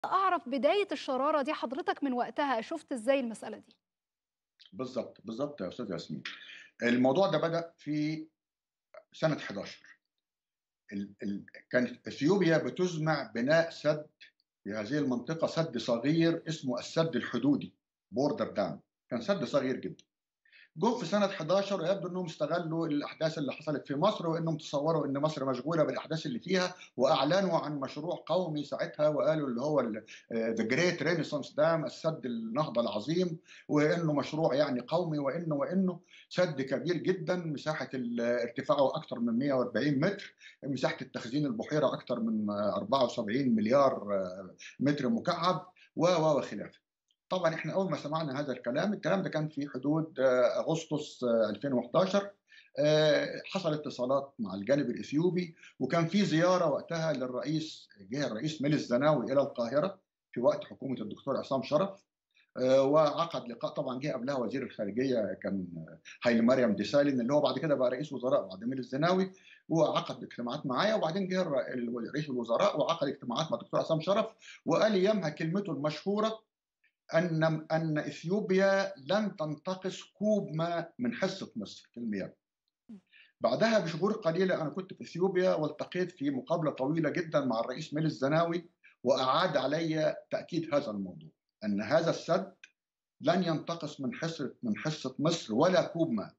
اعرف بدايه الشراره دي حضرتك من وقتها شفت ازاي المساله دي بالظبط بالظبط يا استاذ ياسمين الموضوع ده بدا في سنه 11 ال ال كانت اثيوبيا بتزمع بناء سد في هذه المنطقه سد صغير اسمه السد الحدودي بوردر دام كان سد صغير جدا جم في سنه 11 ويبدو انهم استغلوا الاحداث اللي حصلت في مصر وانهم تصوروا ان مصر مشغوله بالاحداث اللي فيها واعلنوا عن مشروع قومي ساعتها وقالوا اللي هو ذا جريت رينيسانس دام السد النهضه العظيم وانه مشروع يعني قومي وانه وانه سد كبير جدا مساحه ارتفاعه اكثر من 140 متر مساحه التخزين البحيره اكثر من 74 مليار متر مكعب وخلافه طبعا احنا اول ما سمعنا هذا الكلام الكلام ده كان في حدود اغسطس 2011 حصل اتصالات مع الجانب الاثيوبي وكان في زياره وقتها للرئيس جه الرئيس ميلي الزناوي الى القاهره في وقت حكومه الدكتور عصام شرف وعقد لقاء طبعا جه قبلها وزير الخارجيه كان هايلي مريم ديسالين اللي هو بعد كده بقى رئيس وزراء بعد ميلي الزناوي وعقد اجتماعات معايا وبعدين جه رئيس الوزراء وعقد اجتماعات مع الدكتور عصام شرف وقال ايامها كلمته المشهوره ان ان اثيوبيا لن تنتقص كوب ماء من حصه مصر في المياه. بعدها بشهور قليله انا كنت في اثيوبيا والتقيت في مقابله طويله جدا مع الرئيس ميلي الزناوي واعاد علي تاكيد هذا الموضوع ان هذا السد لن ينتقص من حصه من حصه مصر ولا كوب ماء.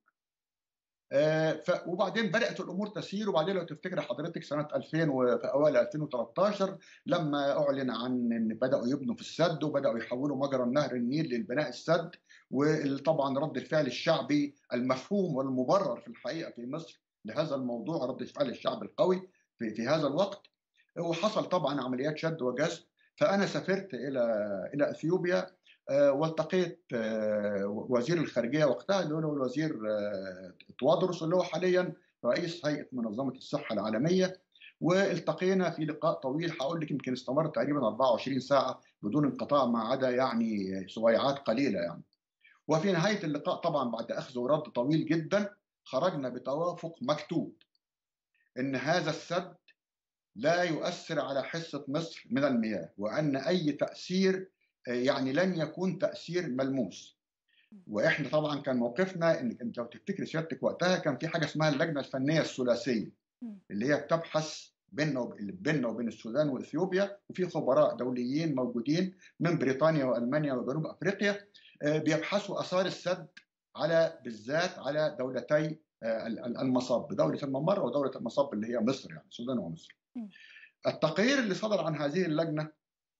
ف... وبعدين بدات الامور تسير وبعدين لو تفتكر حضرتك سنه 2000 وفي اوائل 2013 لما اعلن عن ان بداوا يبنوا في السد وبداوا يحولوا مجرى النهر النيل للبناء السد وطبعا رد الفعل الشعبي المفهوم والمبرر في الحقيقه في مصر لهذا الموضوع رد فعل الشعب القوي في, في هذا الوقت وحصل طبعا عمليات شد وجذب فانا سافرت الى الى اثيوبيا والتقيت وزير الخارجيه وقتها اللي هو الوزير توادرس اللي هو حاليا رئيس هيئه منظمه الصحه العالميه والتقينا في لقاء طويل هقول لك يمكن استمر تقريبا 24 ساعه بدون انقطاع ما عدا يعني سويعات قليله يعني. وفي نهايه اللقاء طبعا بعد اخذ ورد طويل جدا خرجنا بتوافق مكتوب ان هذا السد لا يؤثر على حصه مصر من المياه وان اي تاثير يعني لن يكون تاثير ملموس واحنا طبعا كان موقفنا انك انت لو تفتكري سيادتك وقتها كان في حاجه اسمها اللجنه الفنيه الثلاثيه اللي هي بتبحث بيننا بيننا وبين السودان واثيوبيا وفي خبراء دوليين موجودين من بريطانيا والمانيا وجنوب افريقيا بيبحثوا اثار السد على بالذات على دولتي المصب دوله الممر ودوله المصب اللي هي مصر يعني السودان ومصر. التقرير اللي صدر عن هذه اللجنه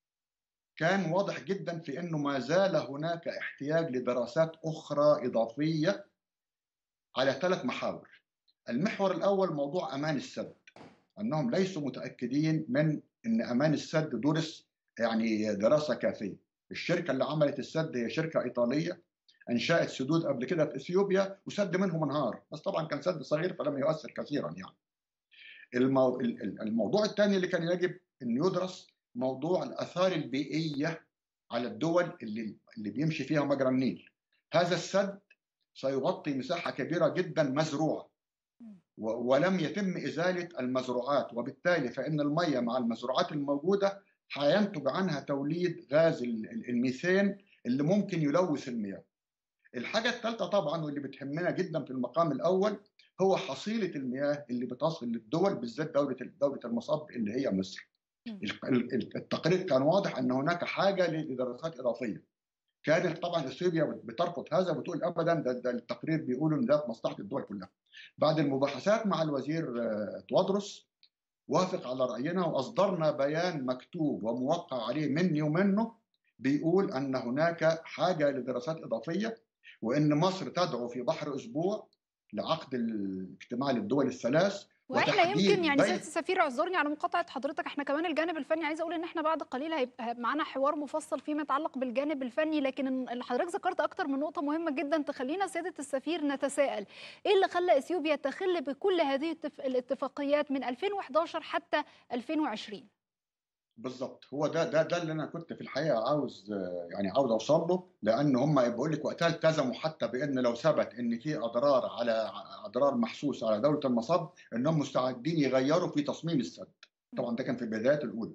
كان واضح جدا في انه ما زال هناك احتياج لدراسات اخرى اضافيه على ثلاث محاور. المحور الاول موضوع امان السد. انهم ليسوا متاكدين من ان امان السد درس يعني دراسه كافيه. الشركه اللي عملت السد هي شركه ايطاليه انشات سدود قبل كده في اثيوبيا وسد منهم انهار، بس طبعا كان سد صغير فلم يؤثر كثيرا يعني. المو... الموضوع الثاني اللي كان يجب ان يدرس موضوع الاثار البيئيه على الدول اللي اللي بيمشي فيها مجرى النيل. هذا السد سيغطي مساحه كبيره جدا مزروعه ولم يتم ازاله المزروعات وبالتالي فان الميه مع المزروعات الموجوده هينتج عنها توليد غاز الميثان اللي ممكن يلوث المياه. الحاجه الثالثه طبعا واللي بتهمنا جدا في المقام الاول هو حصيله المياه اللي بتصل للدول بالذات دوله دوله المصب اللي هي مصر. التقرير كان واضح ان هناك حاجه لدراسات اضافيه. كانت طبعا اثيوبيا بترفض هذا وبتقول ابدا ده, ده التقرير بيقول ان ده في مصلحه الدول كلها. بعد المباحثات مع الوزير توادرس وافق على راينا واصدرنا بيان مكتوب وموقع عليه مني ومنه بيقول ان هناك حاجه لدراسات اضافيه وان مصر تدعو في بحر اسبوع لعقد الاجتماع للدول الثلاث واحنا يمكن يعني سياده السفير اعذرني على مقاطعه حضرتك احنا كمان الجانب الفني عايزه اقول ان احنا بعد قليل هيبقى معانا حوار مفصل فيما يتعلق بالجانب الفني لكن اللي حضرتك ذكرت اكتر من نقطه مهمه جدا تخلينا سياده السفير نتساءل ايه اللي خلى اثيوبيا تخل بكل هذه الاتفاقيات من 2011 حتى 2020 بالظبط هو ده ده ده اللي انا كنت في الحقيقه عاوز يعني عاوز اوصل له لان هم بقول لك وقتها التزموا حتى بان لو ثبت ان في اضرار على اضرار محسوسه على دوله المصب انهم مستعدين يغيروا في تصميم السد طبعا ده كان في البدايات الاولى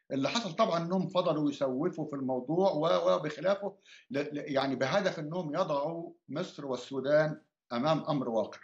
اللي حصل طبعا انهم فضلوا يسوفوا في الموضوع وبخلافه يعني بهدف انهم يضعوا مصر والسودان امام امر واقع.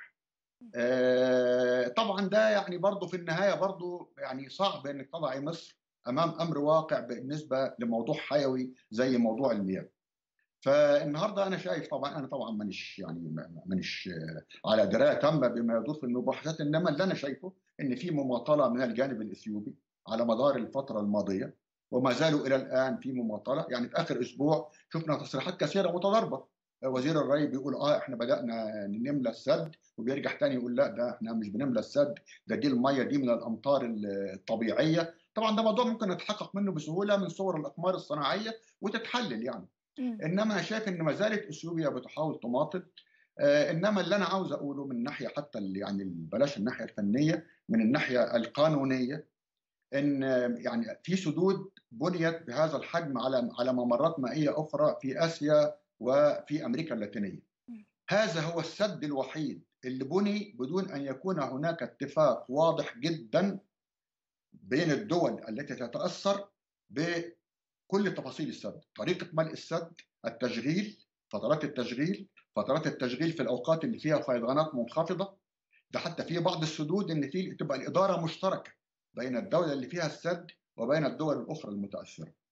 طبعا ده يعني برضه في النهايه برضه يعني صعب انك تضعي مصر امام امر واقع بالنسبه لموضوع حيوي زي موضوع المياه. فالنهارده انا شايف طبعا انا طبعا مانيش يعني مانيش على درايه تامه بما يدور في المباحثات انما اللي انا شايفه ان في مماطله من الجانب الاثيوبي على مدار الفتره الماضيه وما زالوا الى الان في مماطله يعني في اخر اسبوع شفنا تصريحات كثيره متضاربه وزير الري بيقول اه احنا بدانا نملى السد وبيرجع تاني يقول لا ده احنا مش بنملى السد ده دي الميه دي من الامطار الطبيعيه طبعا ده موضوع ممكن نتحقق منه بسهوله من صور الاقمار الصناعيه وتتحلل يعني انما انا شايف ان ما زالت اثيوبيا بتحاول تماطل آه انما اللي انا عاوز اقوله من ناحيه حتى يعني بلاش الناحيه الفنيه من الناحيه القانونيه ان يعني في سدود بنيت بهذا الحجم على على ممرات مائيه اخرى في اسيا وفي امريكا اللاتينيه. هذا هو السد الوحيد اللي بني بدون ان يكون هناك اتفاق واضح جدا بين الدول التي تتاثر بكل تفاصيل السد، طريقه ملء السد، التشغيل، فترات التشغيل، فترات التشغيل في الاوقات اللي فيها فيضانات منخفضه، ده حتى في بعض السدود ان في تبقى الاداره مشتركه بين الدوله اللي فيها السد وبين الدول الاخرى المتاثره.